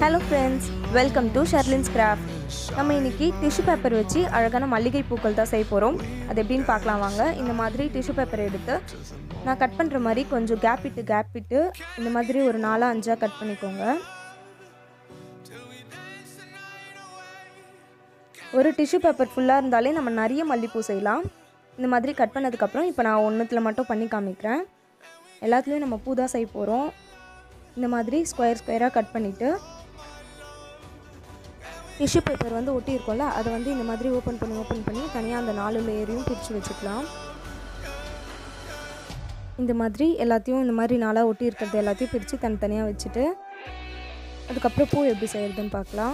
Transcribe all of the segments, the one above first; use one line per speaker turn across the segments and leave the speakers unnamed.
Hello friends welcome to Sharlin's craft நம்ம இன்னைக்கு tissue paper வச்சு அழகான மல்லிகை பூக்கள் தான் செய்ய போகிறோம் அது எப்படின்னு பார்க்கலாம் வாங்க இந்த மாதிரி டிஷ்யூ பேப்பர் எடுத்து நான் கட் பண்ணுற மாதிரி கொஞ்சம் கேப் விட்டு கேப் விட்டு இந்த மாதிரி ஒரு நாலா அஞ்சாக கட் பண்ணிக்கோங்க ஒரு டிஷ்யூ பேப்பர் ஃபுல்லாக இருந்தாலே நம்ம நிறைய மல்லிப்பூ செய்யலாம் இந்த மாதிரி கட் பண்ணதுக்கப்புறம் இப்போ நான் ஒன்றுத்தில் மட்டும் பண்ணி காமிக்கிறேன் எல்லாத்துலேயும் நம்ம பூ தான் செய்ய போகிறோம் இந்த மாதிரி ஸ்கொயர் ஸ்கொயராக கட் பண்ணிவிட்டு டிஷ்யூ பேப்பர் வந்து ஒட்டி இருக்கும்ல அதை வந்து இந்த மாதிரி ஓப்பன் பண்ணி ஓப்பன் பண்ணி தனியாக அந்த நாலு லேயரையும் பிரித்து வச்சுக்கலாம் இந்த மாதிரி எல்லாத்தையும் இந்த மாதிரி நாளாக ஒட்டி இருக்கிறது எல்லாத்தையும் பிரித்து தனித்தனியாக வச்சுட்டு அதுக்கப்புறம் பூ எப்படி செய்கிறதுன்னு பார்க்கலாம்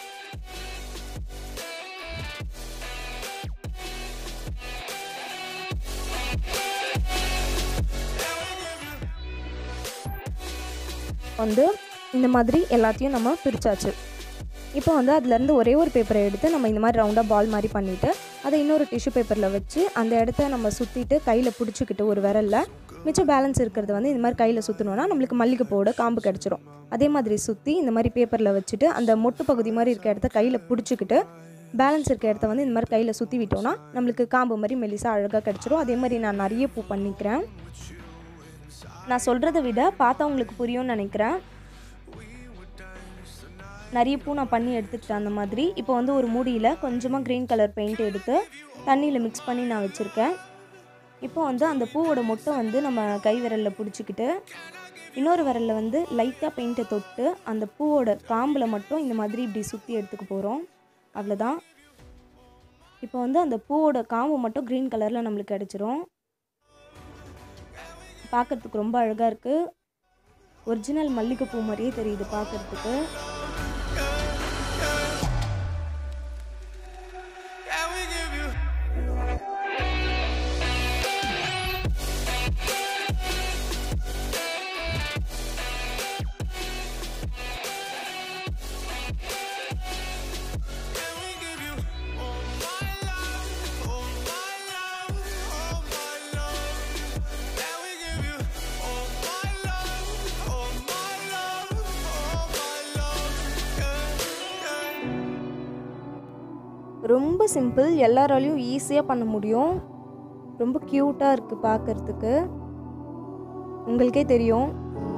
வந்து இந்த மாதிரி எல்லாத்தையும் நம்ம பிரித்தாச்சு இப்போ வந்து அதுலேருந்து ஒரே ஒரு பேப்பரை எடுத்து நம்ம இந்த மாதிரி ரவுண்டாக பால் மாதிரி பண்ணிவிட்டு அதை இன்னொரு டிஷ்யூ பேப்பரில் வச்சு அந்த இடத்த நம்ம சுற்றிட்டு கையில் பிடிச்சிக்கிட்டு ஒரு விரலில் மிச்சம் பேலன்ஸ் இருக்கிறது வந்து இந்த மாதிரி கையில் சுற்றணுன்னா நம்மளுக்கு மல்லிகைப்பூவோட காம்பு கிடச்சிரும் அதே மாதிரி சுற்றி இந்த மாதிரி பேப்பரில் வச்சுட்டு அந்த மொட்டு பகுதி மாதிரி இருக்க இடத்த கையில் பிடிச்சிக்கிட்டு பேலன்ஸ் இருக்க இடத்த வந்து இந்த மாதிரி கையில் சுற்றி விட்டோன்னா நம்மளுக்கு காம்பு மாதிரி மெலிசாக அழகாக கிடச்சிரும் அதே மாதிரி நான் நிறைய பூ பண்ணிக்கிறேன் நான் சொல்கிறத விட பார்த்தா உங்களுக்கு புரியும்னு நினைக்கிறேன் நிறைய பூ நான் பண்ணி எடுத்துக்கிட்டேன் அந்த மாதிரி இப்போ வந்து ஒரு மூடியில் கொஞ்சமாக க்ரீன் கலர் பெயிண்ட் எடுத்து தண்ணியில் மிக்ஸ் பண்ணி நான் வச்சுருக்கேன் இப்போ வந்து அந்த பூவோட மொட்டை வந்து நம்ம கை விரலில் பிடிச்சிக்கிட்டு இன்னொரு விரலில் வந்து லைட்டாக பெயிண்ட்டை தொட்டு அந்த பூவோட காம்பில் மட்டும் இந்த மாதிரி இப்படி சுற்றி எடுத்துக்க போகிறோம் அவ்வளோதான் இப்போ வந்து அந்த பூவோட காம்பு மட்டும் க்ரீன் கலரில் நம்மளுக்கு கிடச்சிரும் பார்க்குறதுக்கு ரொம்ப அழகாக இருக்குது ஒரிஜினல் மல்லிகைப்பூ மாதிரியே தெரியுது பார்க்குறதுக்கு ரொம்ப சிம்பிள் எல்லாராலையும் ஈஸியாக பண்ண முடியும் ரொம்ப க்யூட்டாக இருக்குது பார்க்குறதுக்கு உங்களுக்கே தெரியும்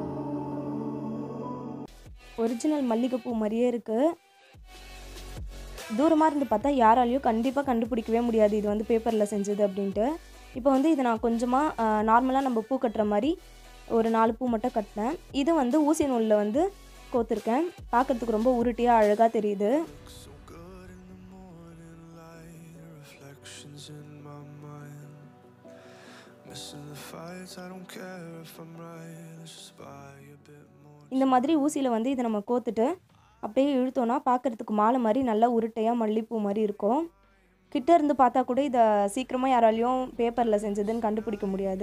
ஒரிஜினல் மல்லிகைப்பூ மாதிரியே இருக்குது தூரமாக இருந்து பார்த்தா யாராலையும் கண்டிப்பாக கண்டுபிடிக்கவே முடியாது இது வந்து பேப்பரில் செஞ்சது அப்படின்ட்டு இப்போ வந்து இதை நான் கொஞ்சமாக நார்மலாக நம்ம பூ கட்டுற மாதிரி ஒரு நாலு பூ மட்டும் கட்டினேன் இது வந்து ஊசி நூலில் வந்து கோத்துருக்கேன் பார்க்குறதுக்கு ரொம்ப உருட்டியாக அழகாக தெரியுது
reflections in my mind. Missing the fights, I don't care if I'm right. Let's just buy a bit more.
இந்த மாதிரி ஊசியில் வந்து இதை நம்ம கோத்துட்டு அப்படியே இழுத்தோன்னா பார்க்குறதுக்கு மாலை மாதிரி நல்லா உருட்டையாக மல்லிப்பூ மாதிரி இருக்கும் கிட்ட இருந்து பார்த்தா கூட இதை சீக்கிரமாக யாராலையும் பேப்பரில் செஞ்சதுன்னு கண்டுபிடிக்க முடியாது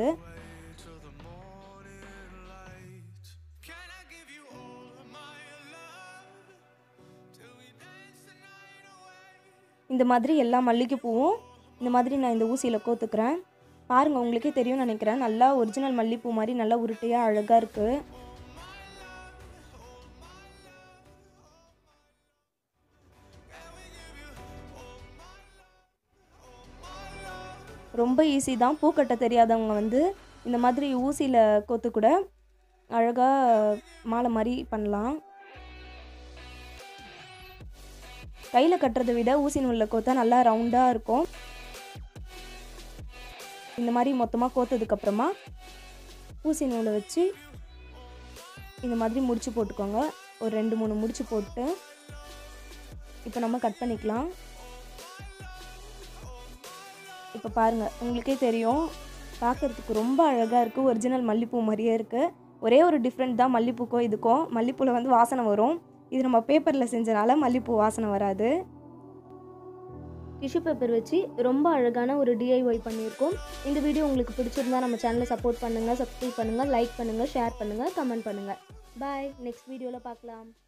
Can I give you all of my love? Till we dance the night away.
இந்த மாதிரி எல்லா மல்லிகைப்பூவும் இந்த மாதிரி நான் இந்த ஊசியில் கோத்துக்கிறேன் பாருங்கள் உங்களுக்கே தெரியும்னு நினைக்கிறேன் நல்லா ஒரிஜினல் மல்லிப்பூ மாதிரி நல்லா உருட்டையாக அழகாக இருக்குது ரொம்ப ஈஸி தான் பூக்கட்ட தெரியாதவங்க வந்து இந்த மாதிரி ஊசியில் கோத்து கூட அழகாக மாலை மாதிரி பண்ணலாம் கையில் கட்டுறதை விட ஊசி நூலில் கோத்தா நல்லா ரவுண்டாக இருக்கும் இந்த மாதிரி மொத்தமாக கோத்ததுக்கப்புறமா ஊசி நூலை வச்சு இந்த மாதிரி முடிச்சு போட்டுக்கோங்க ஒரு ரெண்டு மூணு முடிச்சு போட்டு இப்போ நம்ம கட் பண்ணிக்கலாம் இப்போ பாருங்கள் உங்களுக்கே தெரியும் பார்க்குறதுக்கு ரொம்ப அழகாக இருக்குது ஒரிஜினல் மல்லிப்பூ மாதிரியே இருக்குது ஒரே ஒரு டிஃப்ரெண்ட் தான் மல்லிப்பூக்கும் இதுக்கும் மல்லிப்பூவில் வந்து வாசனை வரும் இது நம்ம பேப்பரில் செஞ்சனால மல்லிப்பூ வாசனை வராது டிஷ்யூ பேப்பர் வச்சு ரொம்ப அழகான ஒரு டிஐஒய் பண்ணியிருக்கோம் இந்த வீடியோ உங்களுக்கு பிடிச்சிருந்தா நம்ம சேனலை சப்போர்ட் பண்ணுங்கள் சப்ஸ்கிரைப் பண்ணுங்கள் லைக் பண்ணுங்கள் ஷேர் பண்ணுங்கள் கமெண்ட் பண்ணுங்கள் பாய் நெக்ஸ்ட் வீடியோவில் பார்க்கலாம்